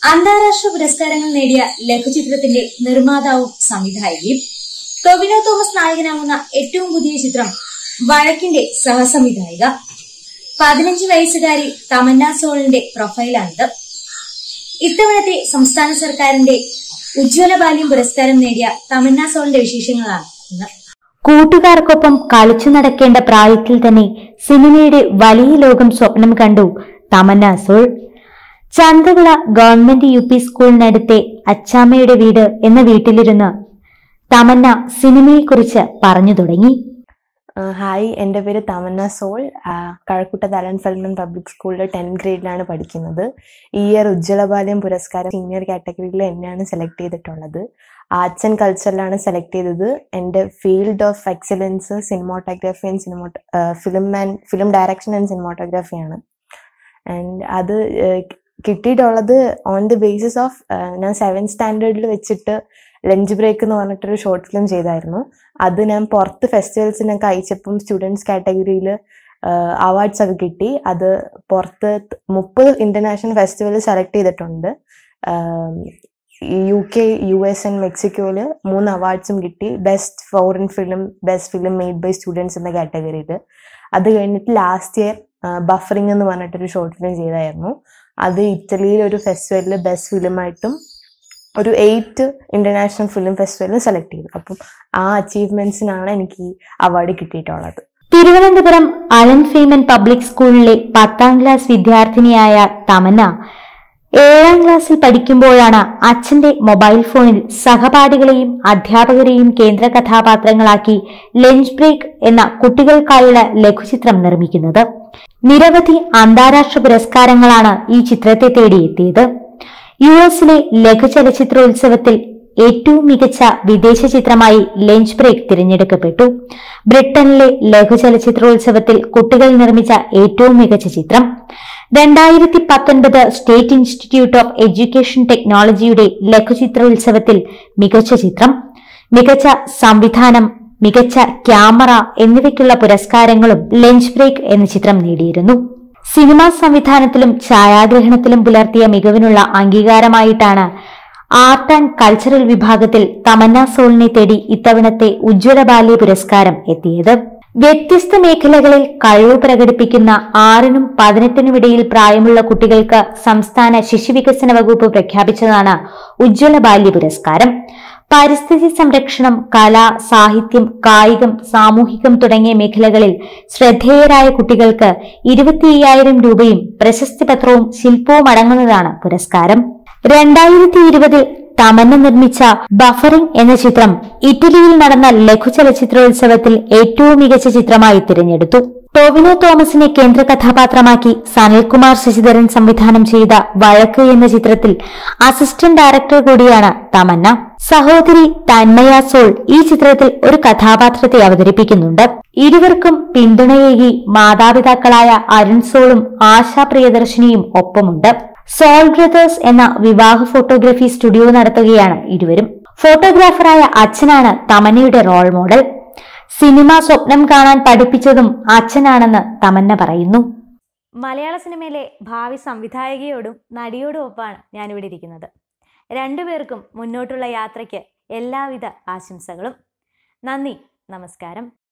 അന്താരാഷ്ട്ര പുരസ്കാരങ്ങൾ നേടിയ ലഘുചിത്രത്തിന്റെ നിർമ്മാതാവും സംവിധായകയും ടൊവിനോ തോമസ് നായകനാവുന്ന ഏറ്റവും പുതിയ ചിത്രം വഴക്കിന്റെ സഹസംവിധായിക പതിനഞ്ച് വയസ്സുകാരി തമന്ന സോളിന്റെ പ്രൊഫൈലാണിത് ഇത്തവണത്തെ സംസ്ഥാന സർക്കാരിന്റെ ഉജ്ജ്വല ബാല്യം പുരസ്കാരം നേടിയ തമന്ന സോളിന്റെ വിശേഷങ്ങളാണ് ഇന്ന് കൂട്ടുകാർക്കൊപ്പം കളിച്ചു നടക്കേണ്ട പ്രായത്തിൽ തന്നെ സിനിമയുടെ വലിയ ലോകം സ്വപ്നം കണ്ടു Thamanna Sol Chanthavila government U P സ്കൂളിനടുത്തെ അച്ചാമ്മയുടെ വീട് എന്ന വീട്ടിലിരുന്ന് തമന്ന സിനിമയെക്കുറിച്ച് പറഞ്ഞു തുടങ്ങി ആ, ഹായ് എൻ്റെ പേര് തമന്ന സോൾ ആ, കഴക്കൂട്ട തലൻ ഫെൽമൻ പബ്ലിക് സ്കൂളിൽ ടെൻത്ത് ഗ്രേഡിലാണ് പഠിക്കുന്നത് ഈ ഇയർ ഉജ്ജ്വല ബാല്യം പുരസ്കാരം സീനിയർ കാറ്റഗറിയിൽ എന്നെയാണ് സെലക്ട് ചെയ്തിട്ടുള്ളത് ആർട്സ് ആൻഡ് കൾച്ചറിലാണ് സെലക്ട് ചെയ്തത് എൻ്റെ field of excellence cinematography and സിനിമോ film and film direction and സിനിമോട്ടോഗ്രാഫിയാണ് ആൻഡ് അത് ഏഹ്, കിട്ടിയിട്ടുള്ളത് ഓൺ ദി ബേസിസ് ഓഫ് ഞാൻ സെവൻത് സ്റ്റാൻഡേർഡിൽ വെച്ചിട്ട് ലഞ്ച് ബ്രേക്ക് എന്ന് പറഞ്ഞിട്ടൊരു ഷോർട്ട് ഫിലിം ചെയ്തായിരുന്നു അത് ഞാൻ പുറത്ത് ഫെസ്റ്റിവൽസിനൊക്കെ അയച്ചപ്പം സ്റ്റുഡൻസ് കാറ്റഗറിയിൽ അവാർഡ്സ് ഒക്കെ കിട്ടി അത് പുറത്ത് മുപ്പത് ഇന്റർനാഷണൽ ഫെസ്റ്റിവൽ സെലക്ട് ചെയ്തിട്ടുണ്ട് U K U S and മെക്സിക്കോയിൽ മൂന്ന് അവാർഡ്സും കിട്ടി best foreign film best film made by students എന്ന കാറ്റഗറിയിൽ അത് കഴിഞ്ഞിട്ട് ലാസ്റ്റ് ഇയർ ബഫറിംഗ് എന്ന് പറഞ്ഞിട്ടൊരു ഷോർട്ട് ഫിലിം ചെയ്തായിരുന്നു അത് ഇറ്റലിയിൽ ഒരു ഫെസ്റ്റിവലിൽ ബെസ്റ്റ് ഫിലിമായിട്ടും ഒരു എയ്റ്റ് ഇന്റർനാഷണൽ ഫിലിം ഫെസ്റ്റിവലിൽ സെലക്ട് ചെയ്തു അപ്പം ആ അച്ചീവ്മെന്റ്സിനാണ് എനിക്ക് ഈ അവാർഡ് കിട്ടിയിട്ടുള്ളത് തിരുവനന്തപുരം അലൻ ഫീമൻ പബ്ലിക് സ്കൂളിലെ പത്താം ക്ലാസ് വിദ്യാർത്ഥിനിയായ തമന്ന ഏഴാം ക്ലാസ്സിൽ പഠിക്കുമ്പോഴാണ് അച്ഛന്റെ മൊബൈൽ ഫോണിൽ സഹപാഠികളെയും അധ്യാപകരെയും കേന്ദ്ര കഥാപാത്രങ്ങളാക്കി ലഞ്ച് ബ്രേക്ക് എന്ന കുട്ടികൾക്കായുള്ള ലഘുചിത്രം നിർമ്മിക്കുന്നത് നിരവധി അന്താരാഷ്ട്ര പുരസ്കാരങ്ങളാണ് ഈ ചിത്രത്തെ തേടിയെത്തിയത് യു എസിലെ ലഘുചലച്ചിത്രോത്സവത്തിൽ ഏറ്റവും മികച്ച വിദേശ ചിത്രമായി ലഞ്ച് ബ്രേക്ക് തിരഞ്ഞെടുക്കപ്പെട്ടു ബ്രിട്ടനിലെ ലഘുചലച്ചിത്രോത്സവത്തിൽ കുട്ടികൾ നിർമ്മിച്ച ഏറ്റവും മികച്ച ചിത്രം രണ്ടായിരത്തി പത്തൊൻപത് സ്റ്റേറ്റ് ഇൻസ്റ്റിറ്റ്യൂട്ട് ഓഫ് എഡ്യൂക്കേഷൻ ടെക്നോളജിയുടെ ലഘുചിത്രോത്സവത്തിൽ മികച്ച ചിത്രം മികച്ച സംവിധാനം മികച്ച ക്യാമറ എന്നിവയ്ക്കുള്ള പുരസ്കാരങ്ങളും ലഞ്ച് ബ്രേക്ക് എന്ന ചിത്രം നേടിയിരുന്നു സിനിമാ സംവിധാനത്തിലും ഛായാഗ്രഹണത്തിലും പുലർത്തിയ മികവിനുള്ള അംഗീകാരമായിട്ടാണ് ആർട്ട് ആൻഡ് കൾച്ചറൽ വിഭാഗത്തിൽ തമന്ന സോളിനെ തേടി ഇത്തവണത്തെ ഉജ്ജ്വല ബാല്യ പുരസ്കാരം എത്തിയത് വ്യത്യസ്ത മേഖലകളിൽ കഴിവ് പ്രകടിപ്പിക്കുന്ന ആറിനും പതിനെട്ടിനും ഇടയിൽ പ്രായമുള്ള കുട്ടികൾക്ക് സംസ്ഥാന ശിശുവികസന വകുപ്പ് പ്രഖ്യാപിച്ചതാണ് ഉജ്ജ്വല ബാല്യ പുരസ്കാരം പരിസ്ഥിതി സംരക്ഷണം കല സാഹിത്യം കായികം സാമൂഹികം തുടങ്ങിയ മേഖലകളിൽ ശ്രദ്ധേയരായ കുട്ടികൾക്ക് ഇരുപത്തി അയ്യായിരം രൂപയും പ്രശസ്തി പത്രവും ശില്പവും അടങ്ങുന്നതാണ് പുരസ്കാരം രണ്ടായിരത്തി ഇരുപതിൽ തമന്ന നിർമ്മിച്ച ബഫറിംഗ് എന്ന ചിത്രം ഇറ്റലിയിൽ നടന്ന ലഘുചലച്ചിത്രോത്സവത്തിൽ ഏറ്റവും മികച്ച ചിത്രമായി തിരഞ്ഞെടുത്തു ടോവിനോ തോമസിനെ കേന്ദ്ര കഥാപാത്രമാക്കി സനൽകുമാർ ശശിധരൻ സംവിധാനം ചെയ്ത വഴക്ക് എന്ന ചിത്രത്തിൽ അസിസ്റ്റന്റ് ഡയറക്ടർ കൂടിയാണ് തമന്ന സഹോദരി തന്മയ സോൾ ഈ ചിത്രത്തിൽ ഒരു കഥാപാത്രത്തെ അവതരിപ്പിക്കുന്നുണ്ട് ഇരുവർക്കും പിന്തുണയേകി മാതാപിതാക്കളായ അരുൺ സോളും ആശാ പ്രിയദർശിനിയും ഒപ്പമുണ്ട് സോൾ ബ്രദേഴ്സ് എന്ന വിവാഹ ഫോട്ടോഗ്രഫി സ്റ്റുഡിയോ നടത്തുകയാണ് ഇരുവരും ഫോട്ടോഗ്രാഫറായ അച്ഛനാണ് തമന്നയുടെ റോൾ മോഡൽ സിനിമ സ്വപ്നം കാണാൻ പഠിപ്പിച്ചതും അച്ഛനാണെന്ന് തമന്ന പറയുന്നു മലയാള സിനിമയിലെ ഭാവി സംവിധായകയോടും നടിയോടും ഒപ്പമാണ് ഞാനിവിടെ ഇരിക്കുന്നത് രണ്ടുപേർക്കും മുന്നോട്ടുള്ള യാത്രയ്ക്ക് എല്ലാവിധ ആശംസകളും നന്ദി നമസ്കാരം